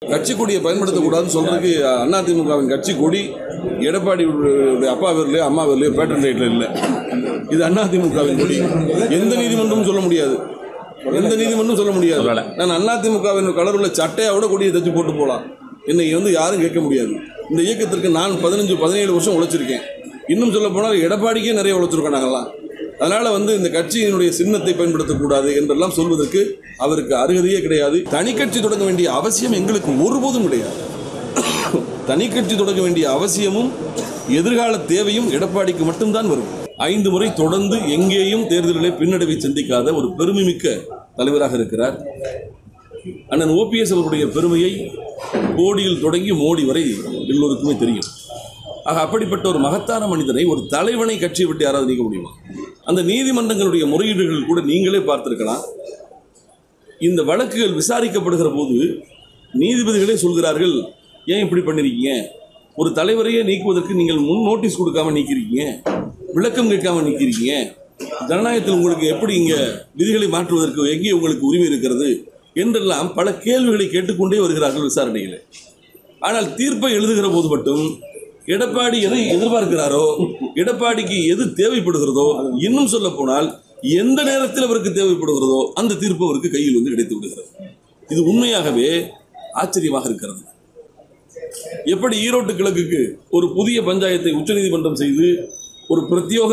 கட்சி கொடியை பயன்படுத்தக்கூடாதுன்னு சொல்றதுக்கு அதிமுகவின் கட்சி கொடி எடப்பாடி அப்பா பேர்லயோ அம்மா பேர்லயோ பேட்டன் ரைட்ல இல்லை இது அதிமுகவின் கொடி எந்த நீதிமன்றமும் சொல்ல முடியாது எந்த நீதிமன்றமும் சொல்ல முடியாது நான் அதிமுகவின் கலர் உள்ள சட்டையை விட கொடியை தச்சு போட்டு போகலாம் என்னை வந்து யாரும் கேட்க முடியாது இந்த இயக்கத்திற்கு நான் பதினஞ்சு பதினேழு வருஷம் உழைச்சிருக்கேன் இன்னும் சொல்ல போனால் எடப்பாடிக்கே நிறைய உழைச்சிருக்கோம் நாங்கள்லாம் அதனால வந்து இந்த கட்சியினுடைய சின்னத்தை பயன்படுத்தக்கூடாது என்றெல்லாம் சொல்வதற்கு அவருக்கு அருகதையே கிடையாது தனி கட்சி தொடங்க வேண்டிய அவசியம் எங்களுக்கு ஒருபோதும் கிடையாது தனி கட்சி தொடங்க வேண்டிய அவசியமும் எதிர்கால தேவையும் எடப்பாடிக்கு மட்டும்தான் வரும் ஐந்து முறை தொடர்ந்து எங்கேயும் தேர்தலிலே பின்னடைவை சந்திக்காத ஒரு பெருமைமிக்க தலைவராக இருக்கிறார் அண்ணன் ஓபிஎஸ் அவருடைய பெருமையை கோடியில் தொடங்கி மோடி வரை எல்லோருக்குமே தெரியும் ஆக அப்படிப்பட்ட ஒரு மகத்தான மனிதனை ஒரு தலைவனை கட்சியை விட்டு யாராவது நீக்க முடியுமா அந்த நீதிமன்றங்களுடைய முறையீடுகள் கூட நீங்களே பார்த்திருக்கலாம் இந்த வழக்குகள் விசாரிக்கப்படுகிற போது நீதிபதிகளே சொல்கிறார்கள் ஏன் இப்படி பண்ணிருக்கீங்க ஒரு தலைவரையே நீக்குவதற்கு நீங்கள் முன் நோட்டீஸ் கொடுக்காம நீக்கிறீங்க விளக்கம் கேட்காம நீக்கிறீங்க ஜனநாயகத்தில் உங்களுக்கு எப்படி இங்க விதிகளை மாற்றுவதற்கு எங்கே உங்களுக்கு உரிமை இருக்கிறது என்றெல்லாம் பல கேள்விகளை கேட்டுக்கொண்டே வருகிறார்கள் விசாரணையில் ஆனால் தீர்ப்பை எழுதுகிற போது மட்டும் எடப்பாடி எதை எதிர்பார்க்கிறாரோ எடப்பாடிக்கு எது தேவைப்படுகிறதோ இன்னும் சொல்ல போனால் எந்த நேரத்தில் அவருக்கு தேவைப்படுகிறதோ அந்த தீர்ப்பு அவருக்கு கையில் வந்து கிடைத்து விடுகிறது இது உண்மையாகவே ஆச்சரியமாக இருக்கிறது எப்படி ஈரோட்டு கிழக்குக்கு ஒரு புதிய பஞ்சாயத்தை உச்சநீதிமன்றம் செய்து ஒரு பிரத்யோக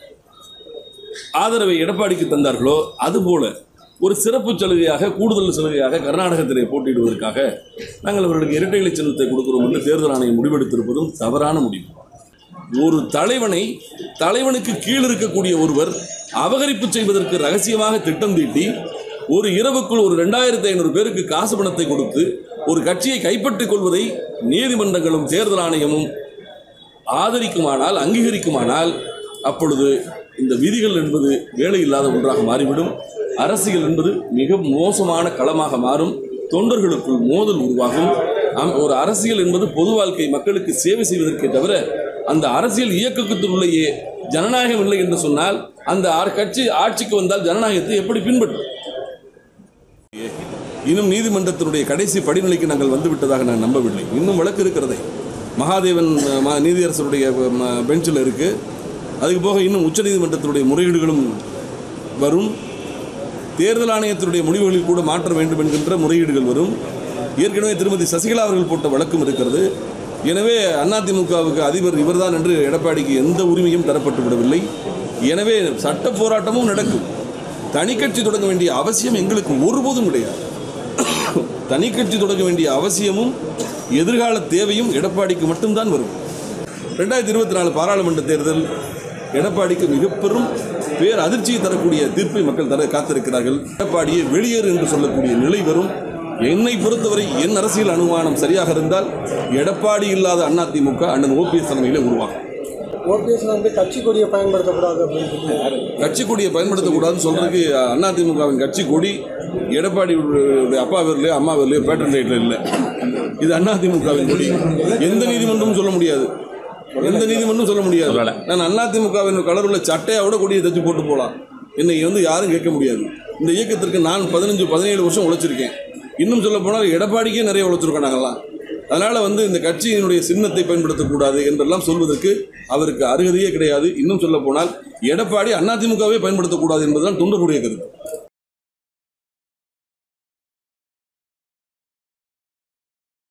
ஆதரவை எடப்பாடிக்கு தந்தார்களோ அதுபோல ஒரு சிறப்பு சலுகையாக கூடுதல் சலுகையாக கர்நாடகத்திலே போட்டியிடுவதற்காக நாங்கள் அவர்களுக்கு இரட்டை இலை சின்னத்தை கொடுக்கிறோம் என்று தேர்தல் ஆணையம் முடிவெடுத்திருப்பதும் தவறான முடிவு ஒரு தலைவனை தலைவனுக்கு கீழ் இருக்கக்கூடிய ஒருவர் அபகரிப்பு செய்வதற்கு ரகசியமாக திட்டம் தீட்டி ஒரு இரவுக்குள் ஒரு ரெண்டாயிரத்தி ஐநூறு பேருக்கு காசு பணத்தை கொடுத்து ஒரு கட்சியை கைப்பற்றிக் கொள்வதை நீதிமன்றங்களும் தேர்தல் ஆணையமும் ஆதரிக்குமானால் அங்கீகரிக்குமானால் அப்பொழுது இந்த விதிகள் என்பது வேலை இல்லாத ஒன்றாக மாறிவிடும் அரசியல் என்பது மிக மோசமான களமாக மாறும் தொண்டர்களுக்குள் மோதல் உருவாகும் ஆம், ஒரு அரசியல் என்பது பொது வாழ்க்கை மக்களுக்கு சேவை செய்வதற்கே தவிர அந்த அரசியல் இயக்கத்தினுள்ளேயே ஜனநாயகம் இல்லை என்று சொன்னால் அந்த ஆ- கட்சி ஆட்சிக்கு வந்தால் ஜனநாயகத்தை எப்படி பின்பற்றும் இன்னும் நீதிமன்றத்தினுடைய கடைசி படிநிலைக்கு நாங்கள் வந்து விட்டதாக நான் நம்பவில்லை இன்னும் வழக்கு இருக்கிறதே மகாதேவன் அஹ், ம- நீதியரசருடைய பெஞ்சில் இருக்கு அதுக்கு போக இன்னும் உச்சநீதிமன்றத்தினுடைய முறையீடுகளும் வரும் தேர்தல் ஆணையத்தினுடைய முடிவுகளில் கூட மாற்ற வேண்டும் என்கின்ற முறையீடுகள் வரும் ஏற்கனவே திருமதி சசிகலா அவர்கள் போட்ட வழக்கும் இருக்கிறது எனவே அதிமுகவுக்கு அதிபர் இவர்தான் என்று எடப்பாடிக்கு எந்த உரிமையும் தரப்பட்டு விடவில்லை எனவே சட்ட போராட்டமும் நடக்கும் தனி கட்சி தொடங்க வேண்டிய அவசியம் எங்களுக்கு ஒருபோதும் கிடையாது தனி கட்சி தொடங்க வேண்டிய அவசியமும் எதிர்கால தேவையும் எடப்பாடிக்கு மட்டும்தான் வரும் ரெண்டாயிரத்தி இருபத்தி நாலு பாராளுமன்ற தேர்தல் எடப்பாடிக்கு மிக பெரும் பேர் அதிர்ச்சியை தரக்கூடிய தீர்ப்பை மக்கள் தர காத்திருக்கிறார்கள் எடப்பாடியை வெளியேறு என்று சொல்லக்கூடிய நிலை வரும் என்னை பொறுத்தவரை என் அரசியல் அனுமானம் சரியாக இருந்தால் எடப்பாடி இல்லாத அதிமுக அண்ணன் ஓபிஎஸ் தலைமையில் உருவாகும் ஓபிஎஸ் வந்து கட்சி கொடியை பயன்படுத்தக்கூடாது அப்படின்னு சொல்லி கட்சி கொடியை பயன்படுத்தக்கூடாதுன்னு சொல்றதுக்கு அதிமுகவின் கட்சி கொடி எடப்பாடி அப்பா பேர்லயோ அம்மா பேர்லயோ பேட்டன் ரைட்ல இல்லை இது அதிமுகவின் கொடி எந்த நீதிமன்றமும் சொல்ல முடியாது எந்த நீதிமன்றமும் சொல்ல முடியாது நான் அதிமுகவின் கலர் உள்ள சட்டையை விட கொடியை தச்சு போட்டு போகலாம் என்னை வந்து யாரும் கேட்க முடியாது இந்த இயக்கத்திற்கு நான் பதினஞ்சு பதினேழு வருஷம் உழைச்சிருக்கேன் இன்னும் சொல்ல போனால் எடப்பாடிக்கே நிறைய உழைச்சிருக்கோம் நாங்கள்லாம் அதனால வந்து இந்த கட்சியினுடைய சின்னத்தை பயன்படுத்தக்கூடாது என்றெல்லாம் சொல்வதற்கு அவருக்கு அருகதையே கிடையாது இன்னும் சொல்ல போனால் எடப்பாடி அதிமுகவே பயன்படுத்தக்கூடாது என்பதுதான் தொண்டர்களுடைய கருத்து